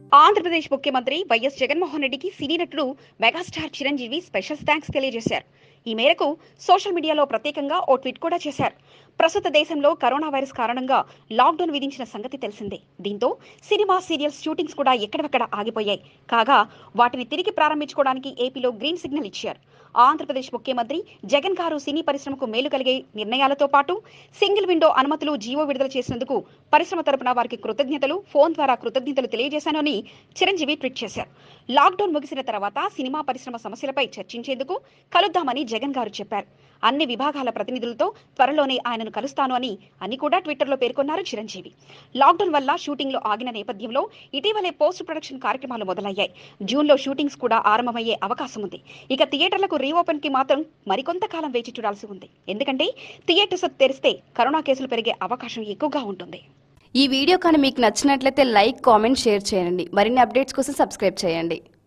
ఆంధ్రప్రదేశ్ ముఖ్యమంత్రి వైఎస్ జగన్మోహన్ రెడ్డికి సినీ నటుడు మెగాస్టార్ చిరంజీవి స్పెషల్ థ్యాంక్స్ తెలియజేశారు ఈ మేరకు సోషల్ మీడియాలో ప్రత్యేకంగా ఓ ట్వీట్ కూడా చేశారు ప్రస్తుత దేశంలో కరోనా వైరస్ కారణంగా లాక్డౌన్ విధించిన సంగతి తెలిసిందే దీంతో సినిమా సీరియల్స్ షూటింగ్స్ కూడా ఎక్కడెక్కడ ఆగిపోయాయి కాగా వాటిని తిరిగి ప్రారంభించుకోవడానికి ఏపీలో గ్రీన్ సిగ్నల్ ఇచ్చారు ఆంధ్రప్రదేశ్ ముఖ్యమంత్రి జగన్ గారు సినీ పరిశ్రమకు మేలు కలిగే నిర్ణయాలతో పాటు సింగిల్ విండో అనుమతులు జీవో విడుదల చేసినందుకు పరిశ్రమ తరపున వారికి కృతజ్ఞతలు ఫోన్ ద్వారా కృతజ్ఞతలు తెలియజేశానని చిరంజీవి ట్వీట్ చేశారు లాక్డౌన్ ముగిసిన తర్వాత సినిమా పరిశ్రమ సమస్యలపై చర్చించేందుకు కలుద్దామని జగన్ గారు చెప్పారు అన్ని విభాగాల ప్రతినిధులతో త్వరలోనే ఆయనను కలుస్తాను అని అని కూడా ట్విట్టర్లో పేర్కొన్నారు చిరంజీవి లాక్డౌన్ వల్ల షూటింగ్లు ఆగిన నేపథ్యంలో ఇటీవలే పోస్ట్ ప్రొడక్షన్ కార్యక్రమాలు మొదలయ్యాయి జూన్లో షూటింగ్స్ కూడా ఆరంభమయ్యే అవకాశం ఉంది ఇక థియేటర్లకు రీఓపెన్ కి మాత్రం మరికొంత కాలం వేచి చూడాల్సి ఉంది ఎందుకంటే థియేటర్స్ తెరిస్తే కరోనా కేసులు పెరిగే అవకాశం ఎక్కువగా ఉంటుంది ఈ వీడియో కానీ మీకు నచ్చినట్లయితే లైక్ కామెంట్ షేర్ చేయండి మరిన్ని అప్డేట్స్ కోసం సబ్స్క్రైబ్ చేయండి